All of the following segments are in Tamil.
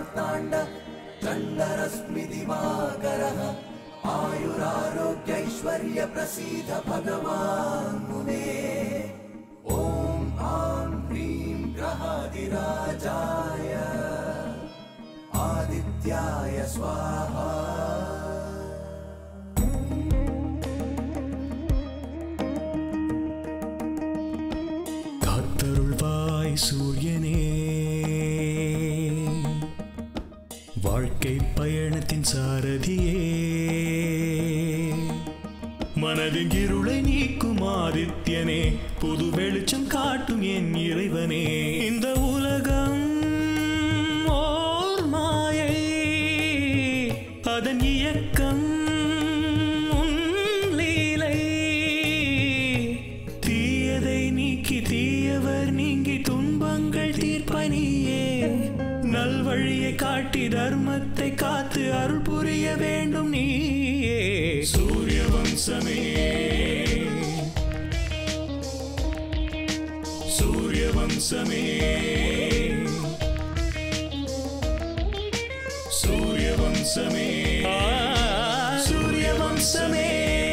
मार्ताण्ड चण्डरश्मिदिवाकरः आयुरारोग्यैश्वर्यप्रसीद भगवान् मुने ॐ आं ह्रीं ग्रहादिराजाय आदित्याय स्वाहा காத்தருள்வாய் சூரியனே வாழ்க்கை பயணத்தின் சாரதியே மனதின் இருளை நீக்கும் ஆதித்யனே புது வெளிச்சம் காட்டும் என் இறைவனே இந்த உலகம் ஓர் மாயை அதன் இயக்கம் உன் லீலை தீயதை நீக்கி தீயவர் நீங்கி துன்பங்கள் தீர்ப்பனியே நல்வழியை காட்டி தர்மத்தை காத்து அருள் புரிய வேண்டும் நீயே சூரிய வம்சமே சூரிய வம்சமே சூரிய வம்சமே சூரிய வம்சமே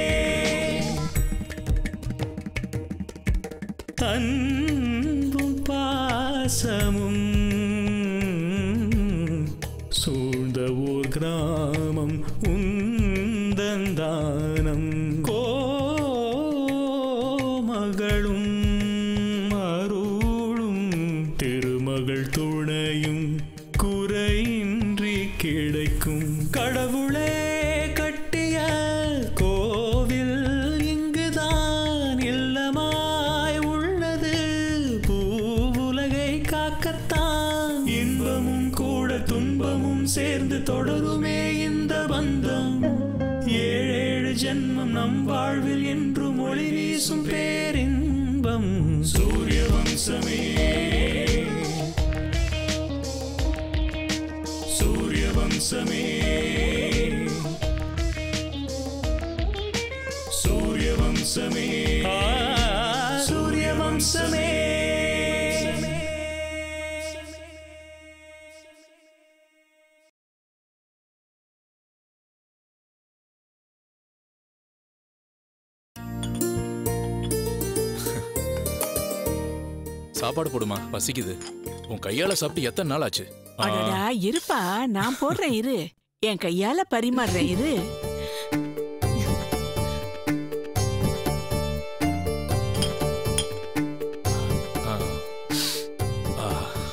அன்பும் பாசமும் சூழ்ந்த ஊர் கிராமம் உந்தந்தானம் கோமகளும் அருளும் திருமகள் துணையும் குறையின்றி கிடைக்கும் கடவுளே கட்டிய கோவில் இங்குதான் இல்லமாய் உள்ளது பூவுலகை காக்கத்தான் இன்பமும் கூட துன்பமும் சேர்ந்து தொடருமே இந்த பந்தம் ஏழேழு ஜென்மம் நம் வாழ்வில் என்றும் ஒளி வீசும் பேரின்பம் சூரிய வம்சமே சூரிய வம்சமே சூரிய வம்சமே சூரிய வம்சமே சாப்பாடு போடுமா பசிக்குது உன் கையால சாப்பிட்டு எத்தனை நாள் ஆச்சு ஆ, அடடா இருப்பா நான் போடுறேன் இரு என் கையால பரிமாறுறேன் இரு ஆ. ஆ.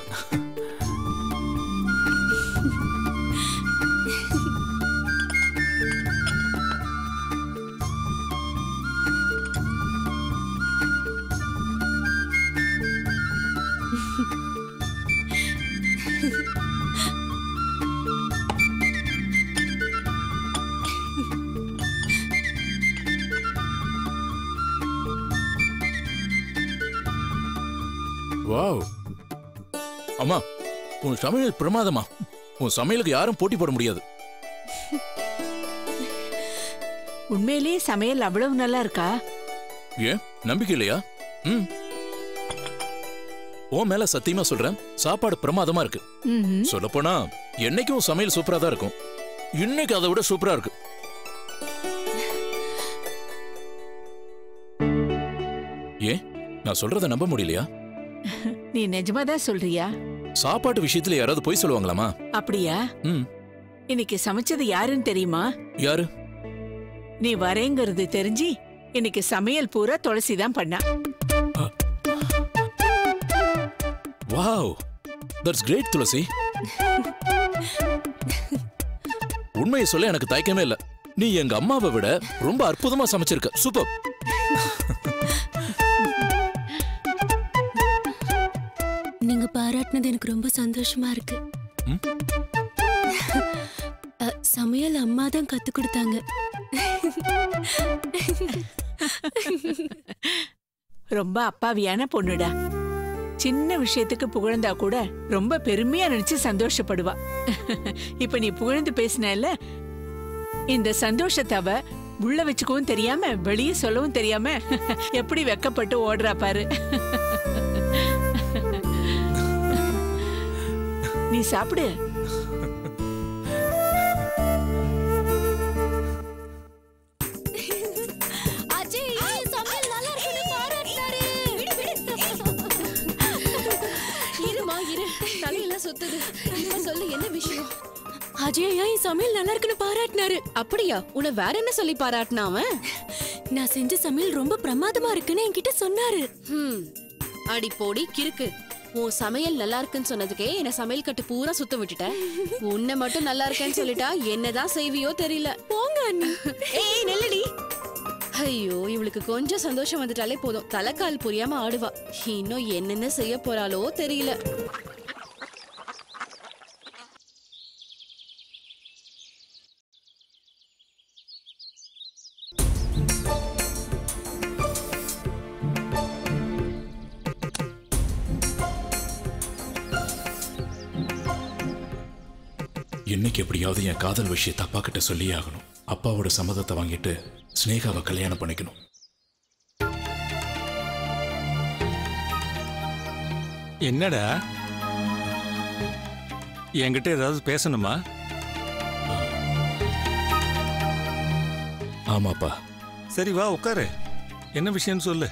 வாவ் அம்மா உன் சமையல் பிரமாதமா உன் சமையலுக்கு யாரும் போட்டி போட முடியாது உண்மையிலேயே சமையல் அவ்வளவு நல்லா இருக்கா ஏன் நம்பிக்கை இல்லையா ம் உன் மேல சத்தியமா சொல்றேன் சாப்பாடு பிரமாதமா இருக்கு ம்ஹும். சொல்லப்போனா என்னைக்கும் சமையல் சூப்பரா தான் இருக்கும் இன்னைக்கு அதை விட சூப்பரா இருக்கு ஏன் நான் சொல்றத நம்ப முடியலையா நீ நிஜமாதான் சொல்றியா சாப்பாட்டு விஷயத்துல யாராவது பொய் சொல்லுவாங்களாமா அப்படியா ம் இன்னைக்கு சமைச்சது யாருன்னு தெரியுமா யாரு நீ வரேங்கிறது தெரிஞ்சு இன்னைக்கு சமையல் பூரா துளசி தான் பண்ணா வாவ் தட்ஸ் கிரேட் துளசி உண்மையை சொல்ல எனக்கு தயக்கமே இல்ல நீ எங்க அம்மாவை விட ரொம்ப அற்புதமா சமைச்சிருக்க சூப்பர் நீங்க பாராட்டினது எனக்கு ரொம்ப சந்தோஷமா இருக்கு ம்? அ, சமையல் அம்மா தான் கத்து கொடுத்தாங்க ரொம்ப அப்பாவியான பொண்ணுடா சின்ன விஷயத்துக்கு புகழ்ந்தா கூட ரொம்ப பெருமையா நினைச்சு சந்தோஷப்படுவா இப்ப நீ புகழ்ந்து பேசினல இந்த சந்தோஷத்தை அவ உள்ள வச்சுக்கவும் தெரியாம வெளியே சொல்லவும் தெரியாம எப்படி வெக்கப்பட்டு ஓடுறா பாரு நீ சாப்பிடு அஜய் ஐயா என் சமையல் நல்லா இருக்குன்னு பாராட்டினாரு அப்படியா உன்னை வேற என்ன சொல்லி பாராட்டினா அவன் நான் செஞ்ச சமையல் ரொம்ப பிரமாதமா இருக்குன்னு என்கிட்ட சொன்னாரு ஹம், அடி போடி கிறுக்கு உன் சமையல் நல்லா இருக்குன்னு சொன்னதுக்கே என்ன சமையல் கட்டு பூரா சுத்த விட்டுட்ட உன்னை மட்டும் நல்லா இருக்கேன்னு சொல்லிட்டா என்னதான் செய்வியோ தெரியல போங்க அண்ணி ஏய் நெல்லடி ஐயோ இவளுக்கு கொஞ்சம் சந்தோஷம் வந்துட்டாலே போதும் தலைக்கால் புரியாம ஆடுவா இன்னும் என்னென்ன செய்ய போறாளோ தெரியல இன்னைக்கு எப்படியாவது என் காதல் விஷயத்தை அப்பா கிட்ட சொல்லியே ஆகணும் அப்பாவோட சம்மதத்தை வாங்கிட்டு ஸ்னேகாவை கல்யாணம் பண்ணிக்கணும் என்னடா என்கிட்ட ஏதாவது பேசணுமா ஆமாப்பா சரி வா உட்காரு என்ன விஷயம்னு சொல்லு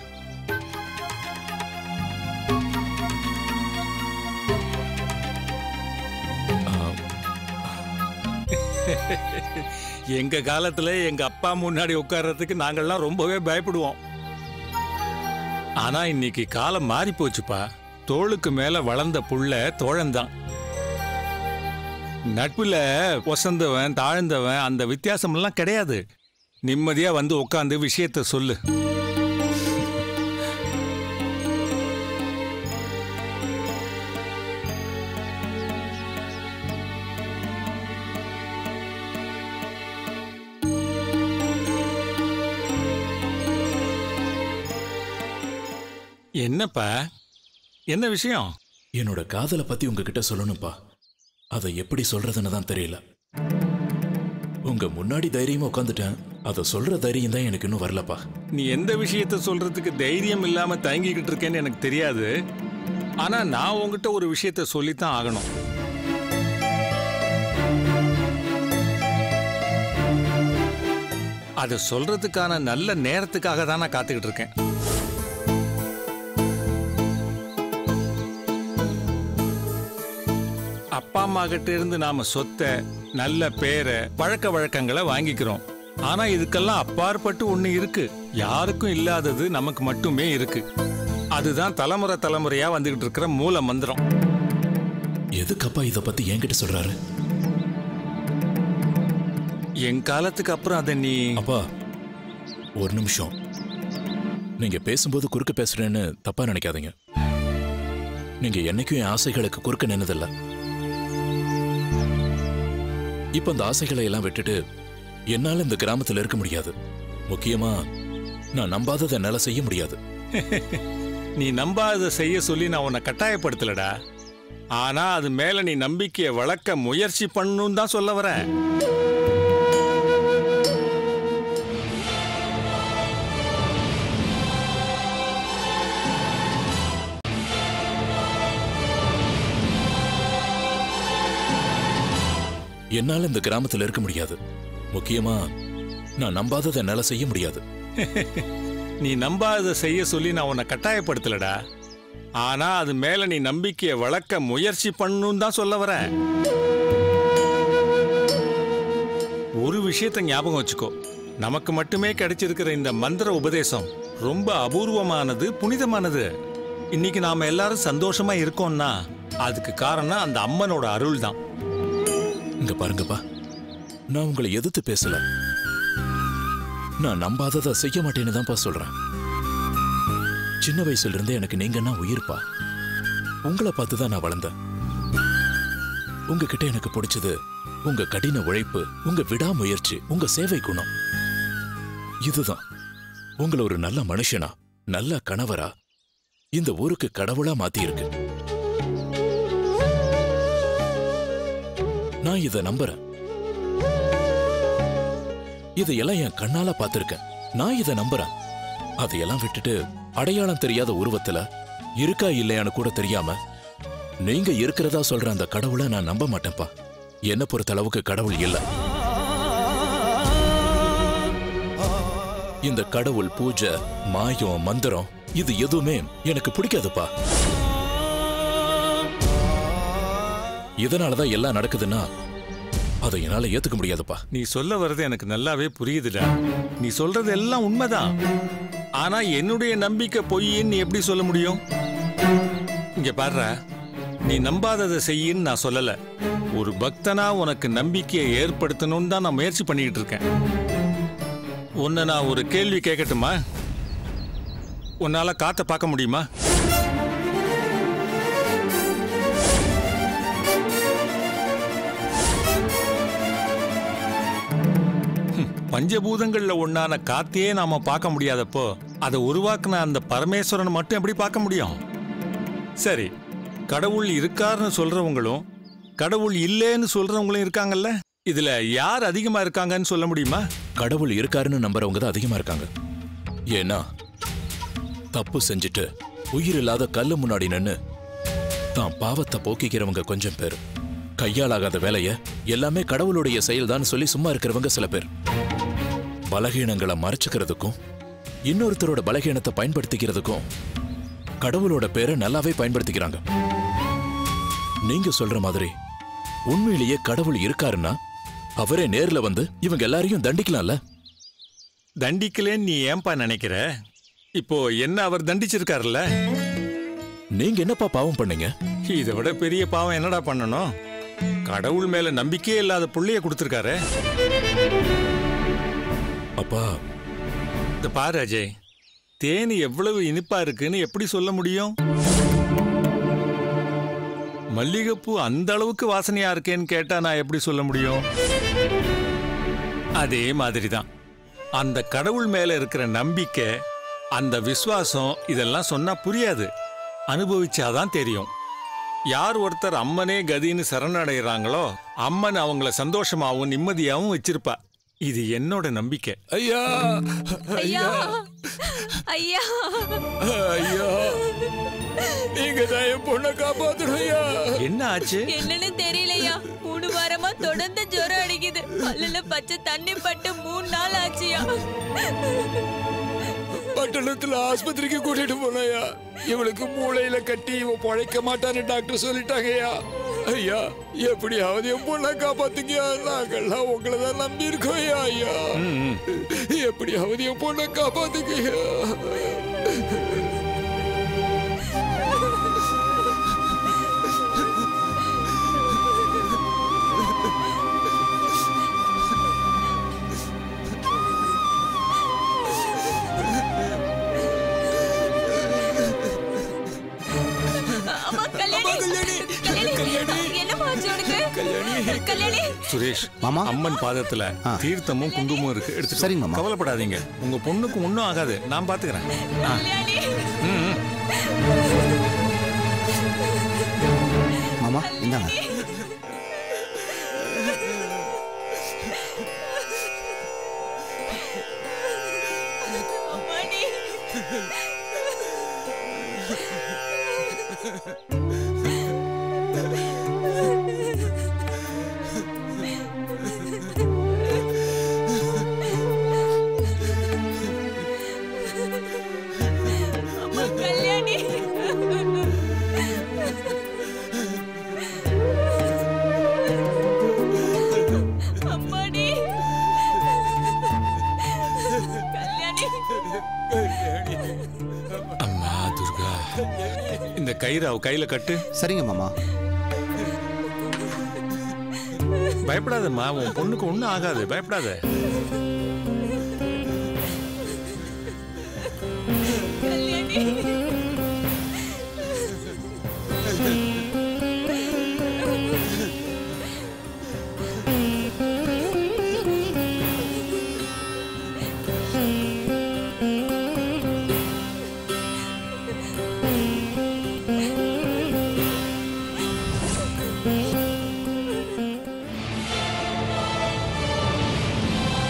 எங்க காலத்துல எங்க அப்பா முன்னாடி உட்கார்றதுக்கு நாங்கள்லாம் ரொம்பவே பயப்படுவோம் ஆனா இன்னைக்கு காலம் மாறி போச்சுப்பா தோளுக்கு மேல வளர்ந்த புள்ள தோழன்தான் நட்புல ஒசந்தவன் தாழ்ந்தவன் அந்த வித்தியாசமெல்லாம் கிடையாது நிம்மதியா வந்து உட்காந்து விஷயத்த சொல்லு என்னப்பா என்ன விஷயம் என்னோட காதலை பத்தி உங்ககிட்ட சொல்லணும்ப்பா அதை எப்படி சொல்றதுன்னு தான் தெரியல உங்க முன்னாடி தைரியமா உட்காந்துட்டேன் அதை சொல்ற தைரியம் தான் எனக்கு இன்னும் வரலப்பா நீ எந்த விஷயத்த சொல்றதுக்கு தைரியம் இல்லாம தயங்கிக்கிட்டு இருக்கேன்னு எனக்கு தெரியாது ஆனா நான் உங்ககிட்ட ஒரு விஷயத்த சொல்லித்தான் ஆகணும் அதை சொல்றதுக்கான நல்ல நேரத்துக்காக தான் நான் காத்துக்கிட்டு இருக்கேன் அப்பா அம்மா கிட்ட இருந்து நாம சொத்தை நல்ல பேரை பழக்க வழக்கங்களை வாங்கிக்கிறோம் ஆனா இதுக்கெல்லாம் அப்பாற்பட்டு ஒண்ணு இருக்கு யாருக்கும் இல்லாதது நமக்கு மட்டுமே இருக்கு அதுதான் தலைமுறை தலைமுறையா வந்துகிட்டு இருக்கிற மூல மந்திரம் எதுக்கப்பா இதை பத்தி என்கிட்ட சொல்றாரு என் காலத்துக்கு அப்புறம் அதை நீ அப்பா ஒரு நிமிஷம் நீங்க பேசும்போது குறுக்க பேசுறேன்னு தப்பா நினைக்காதீங்க நீங்க என்னைக்கும் என் ஆசைகளுக்கு குறுக்க நின்னதில்ல இப்ப அந்த ஆசைகளை எல்லாம் விட்டுட்டு என்னால இந்த கிராமத்துல இருக்க முடியாது முக்கியமா நான் நம்பாததை என்னால செய்ய முடியாது நீ நம்பாத செய்ய சொல்லி நான் உன்னை கட்டாயப்படுத்தலடா ஆனா அது மேல நீ நம்பிக்கையை வளர்க்க முயற்சி பண்ணணும் தான் சொல்ல வரேன் என்னால இந்த கிராமத்துல இருக்க முடியாது முக்கியமா நான் நம்பாததை என்னால செய்ய முடியாது நீ நம்பாத செய்ய சொல்லி நான் உன்னை கட்டாயப்படுத்தலடா ஆனா அது மேல நீ நம்பிக்கையை வளர்க்க முயற்சி பண்ணணும் தான் சொல்ல வரேன் ஒரு விஷயத்தை ஞாபகம் வச்சுக்கோ நமக்கு மட்டுமே கிடைச்சிருக்கிற இந்த மந்திர உபதேசம் ரொம்ப அபூர்வமானது புனிதமானது இன்னைக்கு நாம எல்லாரும் சந்தோஷமா இருக்கோம்னா அதுக்கு காரணம் அந்த அம்மனோட அருள் தான் இங்க பாருங்கப்பா நான் உங்களை எதிர்த்து பேசல நான் நம்பாததை செய்ய மாட்டேன்னு தான்ப்பா சொல்றேன் சின்ன வயசுல இருந்தே எனக்கு நீங்கன்னா உயிர்ப்பா உங்களை பார்த்து தான் நான் வளர்ந்தேன் உங்ககிட்ட எனக்கு பிடிச்சது உங்க கடின உழைப்பு உங்க விடாமுயற்சி உங்க சேவை குணம் இதுதான் உங்களை ஒரு நல்ல மனுஷனா நல்ல கணவரா இந்த ஊருக்கு கடவுளா மாத்தி இருக்கு நான் இதை நம்புறேன் இதையெல்லாம் என் கண்ணால பார்த்திருக்கேன் நான் இதை நம்புறேன் அதையெல்லாம் விட்டுட்டு அடையாளம் தெரியாத உருவத்துல இருக்கா இல்லையான்னு கூட தெரியாம நீங்க இருக்கிறதா சொல்ற அந்த கடவுளை நான் நம்ப மாட்டேன்ப்பா என்ன பொறுத்த அளவுக்கு கடவுள் இல்ல இந்த கடவுள் பூஜை மாயம் மந்திரம் இது எதுவுமே எனக்கு பிடிக்காதுப்பா இதனாலதான் எல்லாம் நடக்குதுன்னா அதை என்னால ஏத்துக்க முடியாதுப்பா நீ சொல்ல வர்றது எனக்கு நல்லாவே புரியுதுடா நீ சொல்றது எல்லாம் உண்மைதான் ஆனா என்னுடைய நம்பிக்கை பொய்ன்னு நீ எப்படி சொல்ல முடியும் இங்க பாருடா நீ நம்பாததை செய்யின்னு நான் சொல்லல ஒரு பக்தனா உனக்கு நம்பிக்கையை ஏற்படுத்தணும்னு தான் நான் முயற்சி பண்ணிக்கிட்டு இருக்கேன் உன்னை நான் ஒரு கேள்வி கேட்கட்டுமா உன்னால காத்த பார்க்க முடியுமா பஞ்சபூதங்கள்ல ஒண்ணான காத்தையே நாம பார்க்க முடியாதப்போ அதை உருவாக்குன அந்த பரமேஸ்வரன் மட்டும் எப்படி பார்க்க முடியும் சரி கடவுள் இருக்காருன்னு சொல்றவங்களும் கடவுள் இல்லைன்னு சொல்றவங்களும் இருக்காங்கல்ல இதுல யார் அதிகமா இருக்காங்கன்னு சொல்ல முடியுமா கடவுள் இருக்காருன்னு நம்புறவங்க தான் அதிகமா இருக்காங்க ஏன்னா தப்பு செஞ்சுட்டு உயிர் இல்லாத கல்லு முன்னாடி நின்னு தான் பாவத்தை போக்கிக்கிறவங்க கொஞ்சம் பேர் கையாலாகாத வேலைய எல்லாமே கடவுளுடைய செயல்தான் சொல்லி சும்மா இருக்கிறவங்க சில பேர் பலகீனங்களை மறைச்சுக்கிறதுக்கும் இன்னொருத்தரோட பலகீனத்தை பயன்படுத்திக்கிறதுக்கும் கடவுளோட பேரை நல்லாவே பயன்படுத்திக்கிறாங்க நீங்க சொல்ற மாதிரி உண்மையிலேயே கடவுள் இருக்காருன்னா அவரே நேர்ல வந்து இவங்க எல்லாரையும் தண்டிக்கலாம்ல தண்டிக்கலேன்னு நீ ஏன்பா நினைக்கிற இப்போ என்ன அவர் தண்டிச்சிருக்காருல்ல நீங்க என்னப்பா பாவம் பண்ணீங்க இதை விட பெரிய பாவம் என்னடா பண்ணணும் கடவுள் மேல நம்பிக்கையே இல்லாத புள்ளைய கொடுத்துருக்காரு அப்பா இந்த பாரு அஜய் தேன் எவ்வளவு இனிப்பா இருக்குன்னு எப்படி சொல்ல முடியும் மல்லிகைப்பூ அந்த அளவுக்கு வாசனையா இருக்கேன்னு கேட்டா நான் எப்படி சொல்ல முடியும் அதே மாதிரி தான் அந்த கடவுள் மேல இருக்கிற நம்பிக்கை அந்த விசுவாசம் இதெல்லாம் சொன்னா புரியாது அனுபவிச்சாதான் தெரியும் யார் ஒருத்தர் அம்மனே கதின்னு சரணடைகிறாங்களோ அம்மன் அவங்கள சந்தோஷமாவும் நிம்மதியாவும் வச்சிருப்பா இது என்னோட நம்பிக்கை ஐயா ஐயா ஐயா ஐயா நீங்க தான் என் பொண்ணை காப்பாத்தணும் ஐயா என்ன ஆச்சு என்னன்னு தெரியலையா மூணு வாரமா தொடர்ந்து ஜுரம் அடிக்குது பல்லுல பச்சை தண்ணி பட்டு மூணு நாள் ஆச்சுயா பட்டணத்துல ஆஸ்பத்திரிக்கு கூட்டிட்டு போனயா இவளுக்கு மூளையில கட்டி இவ பொழைக்க மாட்டான்னு டாக்டர் சொல்லிட்டாங்கய்யா ஐயா எப்படியாவது என் பொண்ணை காப்பாத்துங்கயா நாங்கெல்லாம் உங்களை தான் நம்பி இருக்கோம் ஐயா ஐயா எப்படியாவது என் பொண்ணை காப்பாத்துங்கய்யா அம்மா கல்யாணி கல்யாணி என்னம்மா ஆச்சு உனக்கு கல்யாணி சுரேஷ் மாமா? அம்மன் பாதத்துல தீர்த்தமும் குங்குமம் இருக்கு எடுத்து சரிங்க, மாமா. கவலைப்படாதீங்க உங்க பொண்ணுக்கு ஒன்றும் ஆகாது நான் பாத்துக்கிறேன் ஆ. கல்யாணி ம், ம். மாமா இந்தாங்க அம்மாடி அம்மா கல்யாணி அம்மாடி கல்யாணி அம்மா துர்கா இந்த கயிறு அவ கையில கட்டு சரிங்க மாமா பயப்படாதம்மா உன் பொண்ணுக்கு ஒன்றும் ஆகாது பயப்படாத கல்யாணி ஆ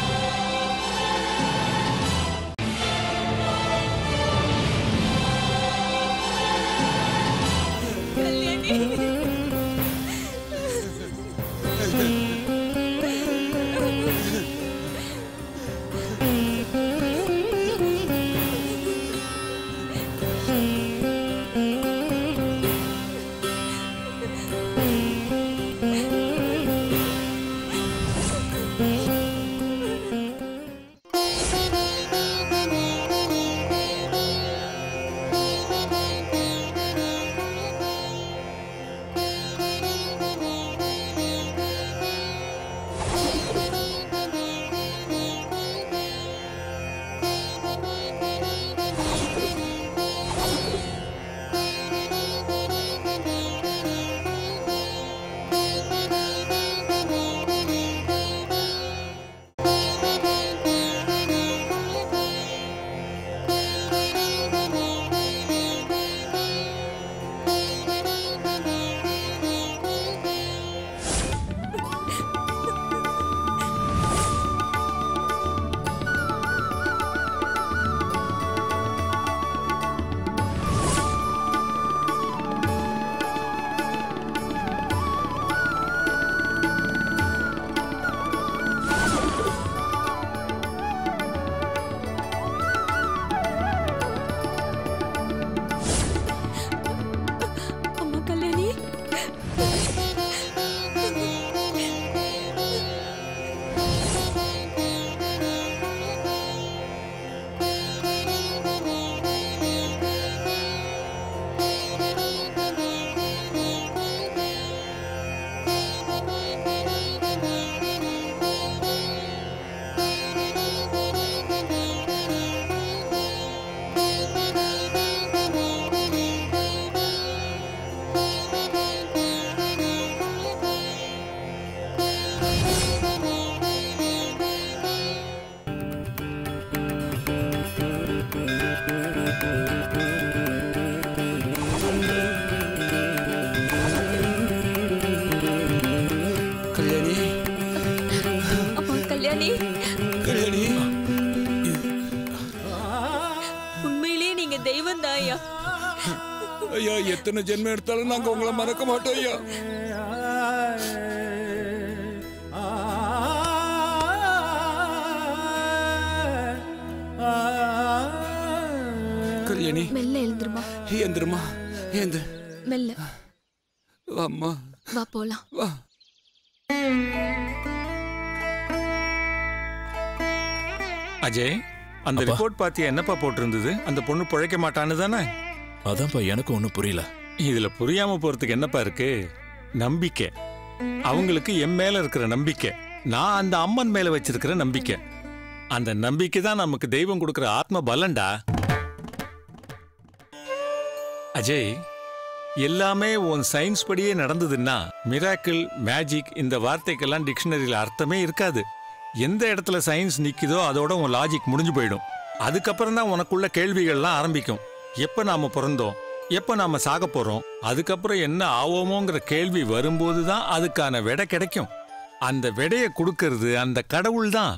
தெய்வம் தான் ஐயா ஐயா எத்தனை ஜென்மம் எடுத்தாலும் நாங்க உங்களை மறக்க மாட்டோம் ஐயா கல்யாணி மெல்ல எழுந்துருமா ஏந்திரமா ஏந்து மெல்ல அம்மா வா போலாம் வா அஜய் அந்த அப்பா. ரிப்போர்ட் பார்த்தியா என்னப்பா போட்டிருந்தது அந்த பொண்ணு பிழைக்க மாட்டான்னு தானே அதான்ப்பா எனக்கும் ஒன்றும் புரியல இதுல புரியாம போறதுக்கு என்னப்பா இருக்கு நம்பிக்கை அவங்களுக்கு என் மேல இருக்கிற நம்பிக்கை நான் அந்த அம்மன் மேல வச்சிருக்கிற நம்பிக்கை அந்த நம்பிக்கை தான் நமக்கு தெய்வம் கொடுக்கிற ஆத்ம பலன்டா அஜய் எல்லாமே உன் சயின்ஸ் படியே நடந்ததுன்னா மிராக்கிள் மேஜிக் இந்த வார்த்தைக்கெல்லாம் டிக்ஷனரியில் அர்த்தமே இருக்காது எந்த இடத்துல சயின்ஸ் நிக்குதோ அதோட உன் லாஜிக் முடிஞ்சு போயிடும் அதுக்கப்புறம் தான் உனக்குள்ள கேள்விகள்லாம் ஆரம்பிக்கும் எப்ப நாம பிறந்தோம் எப்ப நாம சாக போறோம் அதுக்கப்புறம் என்ன ஆவோமோங்கிற கேள்வி வரும்போது தான் அதுக்கான விடை கிடைக்கும் அந்த விடையை கொடுக்கறது அந்த கடவுள் தான்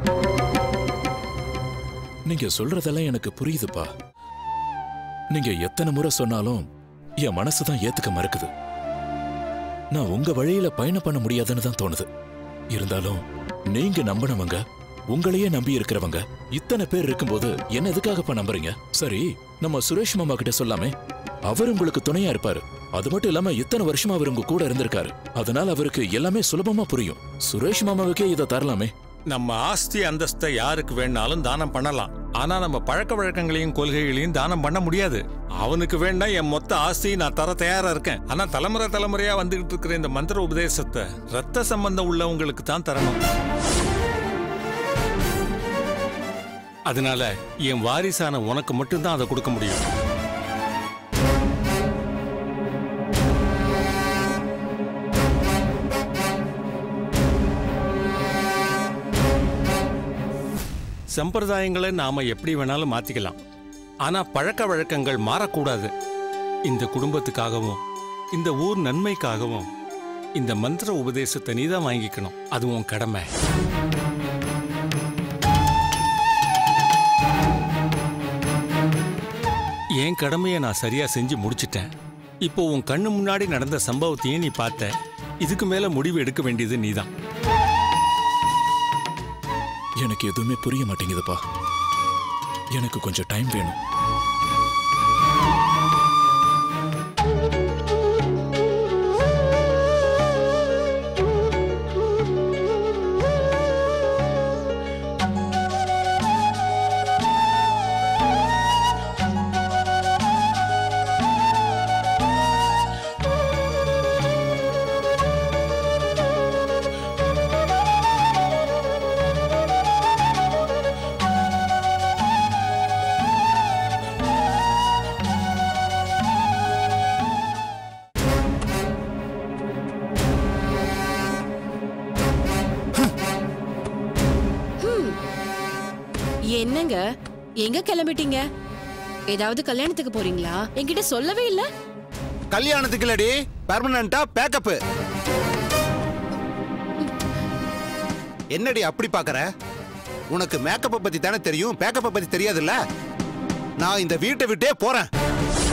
நீங்க சொல்றதெல்லாம் எனக்கு புரியுதுப்பா நீங்க எத்தனை முறை சொன்னாலும் என் மனசு தான் ஏத்துக்க மறுக்குது நான் உங்க வழியில பயணம் பண்ண முடியாதுன்னு தான் தோணுது இருந்தாலும் நீங்க நம்பினவங்க உங்களையே நம்பி இருக்கிறவங்க இத்தனை பேர் இருக்கும்போது என்ன எதுக்காகப்பா நம்புறீங்க சரி நம்ம சுரேஷ் மாமா கிட்ட சொல்லாமே அவர் உங்களுக்கு துணையா இருப்பாரு அது மட்டும் இல்லாம இத்தனை வருஷமா அவர் உங்க கூட இருந்திருக்காரு அதனால அவருக்கு எல்லாமே சுலபமா புரியும் சுரேஷ் மாமாவுக்கே இதை தரலாமே நம்ம ஆஸ்தி அந்தஸ்தை யாருக்கு வேணாலும் தானம் பண்ணலாம் ஆனா நம்ம பழக்க வழக்கங்களையும் கொள்கைகளையும் தானம் பண்ண முடியாது அவனுக்கு வேணா என் மொத்த ஆஸ்தியை நான் தர தயாரா இருக்கேன் ஆனா தலைமுறை தலைமுறையா வந்துகிட்டு இருக்கிற இந்த மந்திர உபதேசத்தை ரத்த சம்பந்தம் உள்ளவங்களுக்கு தான் தரணும் அதனால என் வாரிசான உனக்கு மட்டும்தான் அதை கொடுக்க முடியும் சம்பிரதாயங்களை நாம எப்படி வேணாலும் மாத்திக்கலாம் ஆனா பழக்க வழக்கங்கள் மாறக்கூடாது இந்த குடும்பத்துக்காகவும் இந்த ஊர் நன்மைக்காகவும் இந்த மந்திர உபதேசத்தை நீதான் வாங்கிக்கணும் அது உன் கடமை என் கடமையை நான் சரியா செஞ்சு முடிச்சிட்டேன் இப்போ உன் கண்ணு முன்னாடி நடந்த சம்பவத்தையும் நீ பார்த்த இதுக்கு மேல முடிவு எடுக்க வேண்டியது நீதான் எனக்கு எதுவுமே புரிய மாட்டேங்குதுப்பா எனக்கு கொஞ்சம் டைம் வேணும் என்னங்க எங்க கிளம்பிட்டீங்க ஏதாவது கல்யாணத்துக்கு போறீங்களா என்கிட்ட சொல்லவே இல்ல கல்யாணத்துக்கு இல்லடி பெர்மனண்டா பேக்கப் என்னடி அப்படி பாக்குற உனக்கு மேக்கப்பை பத்தி தானே தெரியும் பேக்கப்பை பத்தி தெரியாதுல்ல நான் இந்த வீட்டை விட்டே போறேன்